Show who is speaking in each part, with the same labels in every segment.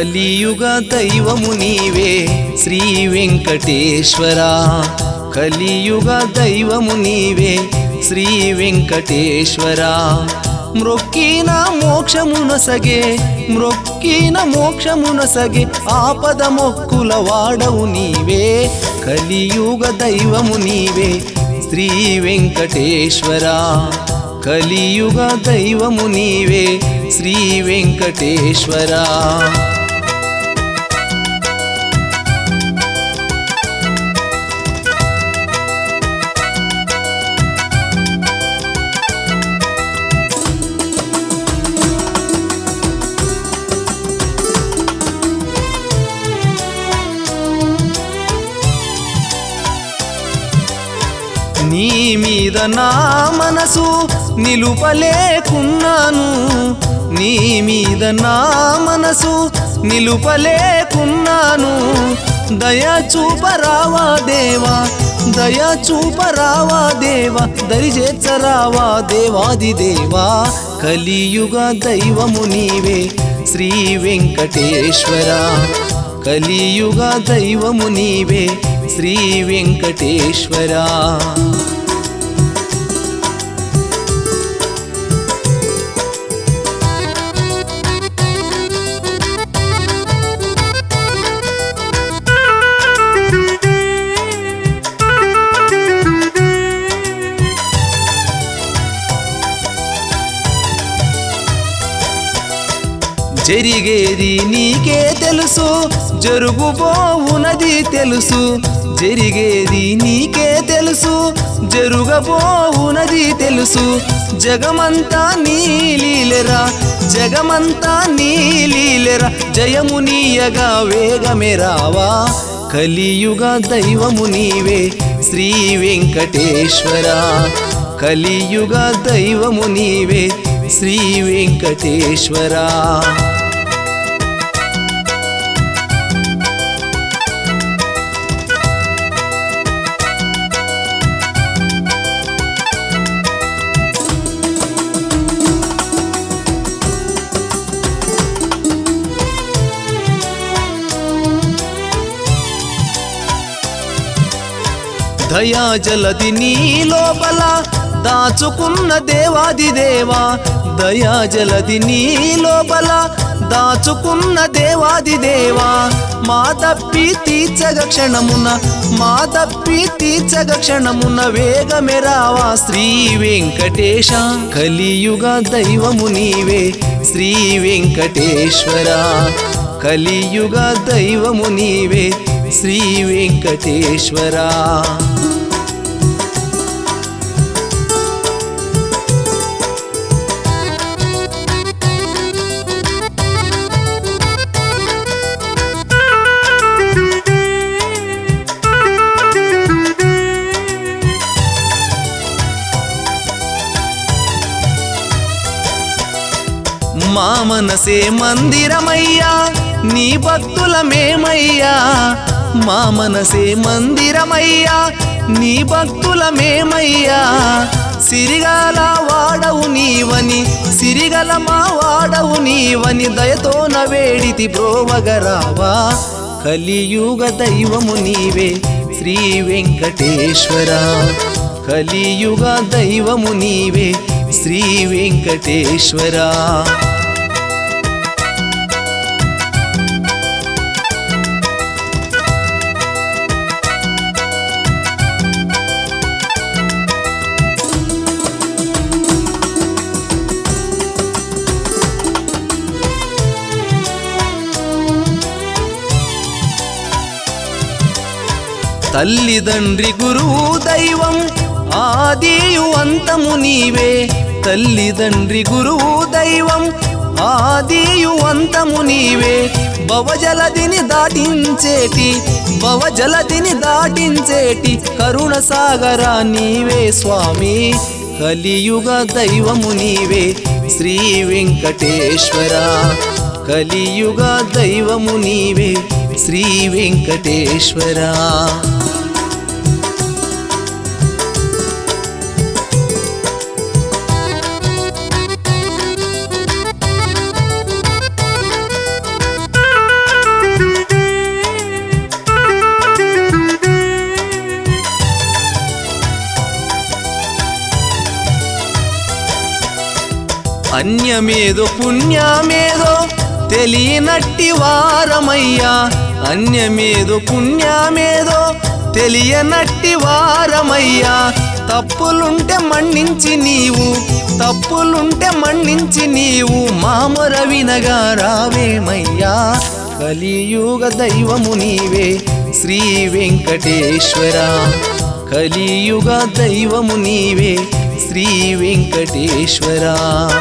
Speaker 1: కలియుగ దైవము నీవే శ్రీ వెంకటేశ్వరా కలియుగ దైవము నీవే శ్రీ వెంకటేశ్వరా మ్రొక్కిన మోక్షమునసగే మ్రొక్కిన మోక్షమునసగే ఆపద మొక్కుల వాడవు నీవే కలియుగ దైవము నీవే శ్రీ వెంకటేశ్వరా కలియుగ దైవము నీవే శ్రీ వెంకటేశ్వరా నీ మీద నా మనసు నిలుపలేకున్నాను నీ మీద నా మనసు నిలుపలేకున్నాను దయా చూపరావా దేవా దయా చూపరావా దేవా దరి చేర్చరావా దేవాది దేవా కలియుగ దైవము నీవే శ్రీ వెంకటేశ్వర కలియుగ దైవము నీవే శ్రీ వెంకటేశ్వరా జరిగేది నీకే తెలుసు జరుగుబోవునది తెలుసు జరిగేది నీకే తెలుసు జరుగబోవునది తెలుసు జగమంతా నీలీలెరా జగమంతా నీలీలెరా జయము నీయగా వేగమే రావా కలియుగ దైవము నీవే శ్రీ వెంకటేశ్వర కలియుగ దైవము నీవే శ్రీ వెంకటేశ్వరా దయా జలది నీ లోపల దాచుకున్న దేవాది దేవా దయా జలది నీ లోపల దాచుకున్న దేవాది దేవా మా తప్పి తీర్చగ క్షణమున మా తప్పి తీర్చగ క్షణమున వేగమే రావా శ్రీ వెంకటేశ కలియుగ దైవము నీవే శ్రీ వెంకటేశ్వర కలియుగ దైవము నీవే శ్రీ వెంకటేశ్వరా మా మనసే మందిరమయ్యా నీ భక్తులమేమయ్యా మా మనసే మందిరమయ్యా నీ భక్తులమేమయ్యా సిరిగాల వాడవు నీవని సిరిగల మా వాడవు నీవని దయతో నవేడితి బ్రోవగరావా కలియుగ దైవము నీవే శ్రీ వెంకటేశ్వర కలియుగ దైవము నీవే శ్రీ వెంకటేశ్వరా తల్లిదండ్రి గురువు దైవం ఆదియు అంతము నీవే తల్లిదండ్రి గురువు దైవం ఆదియు అంతము నీవే భవజలదిని దాటించేటి భవజలదిని దాటించేటి కరుణ సాగరా నీవే స్వామి కలియుగ దైవము నీవే శ్రీ వెంకటేశ్వర కలియుగ దైవము నీవే శ్రీ వెంకటేశ్వరా అన్యమేదో పుణ్యమేదో తెలియనట్టి వారమయ్యా అన్యమేదో పుణ్యమేదో తెలియనట్టి వారమయ్యా తప్పులుంటే మన్నించి నీవు తప్పులుంటే మన్నించి నీవు మామర వినగా రావేమయ్యా కలియుగ దైవము నీవే శ్రీ వెంకటేశ్వర కలియుగ దైవము నీవే శ్రీ వెంకటేశ్వరా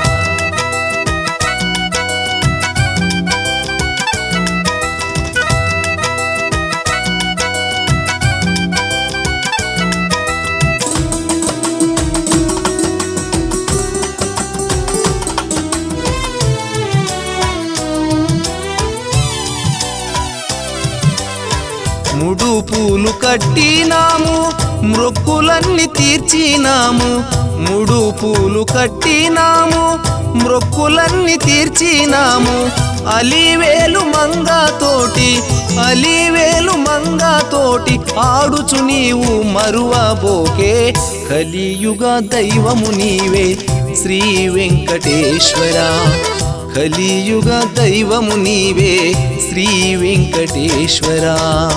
Speaker 1: ముడు పూలు కట్టినాము మ్రొక్కులన్నీ తీర్చినాము ముడు పూలు కట్టినాము మ్రొక్కులన్నీ తీర్చినాము అలివేలు మంగతోటి అలివేలు మంగతోటి ఆడుచు నీవు మరువబోకే కలియుగ దైవము నీవే శ్రీ వెంకటేశ్వర కలియుగ దైవము నీవే శ్రీ వెంకటేశ్వరా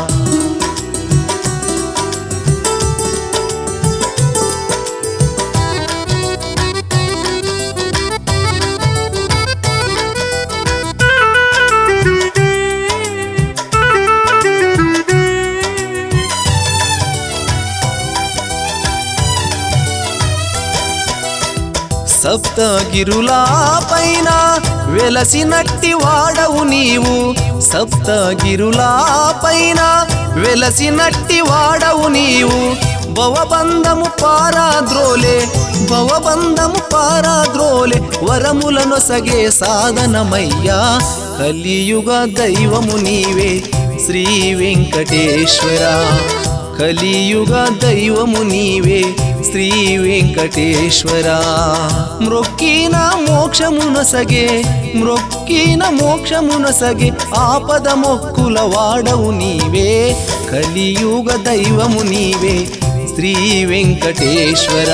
Speaker 1: సప్తగిరులా పైన వెలసినట్టి వాడవు నీవు సప్తగిరులా పైన వెలసినట్టి వాడవు నీవు భవబంధము పారాద్రోలే భవబంధము పారాద్రోలే వరములను సగే సాధనమయ్యా కలియుగ దైవము నీవే శ్రీ వెంకటేశ్వర కలియుగ దైవము నీవే శ్రీ వెంకటేశ్వర మ్రొక్కిన మోక్షమునసగే మ్రొక్కిన మోక్షమునసగే ఆపద మొక్కుల వాడవు నీవే కలియుగ దైవము నీవే శ్రీ వెంకటేశ్వర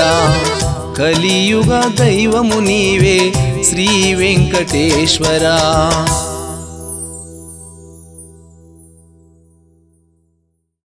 Speaker 1: కలియుగ దైవము నీవే శ్రీ వెంకటేశ్వర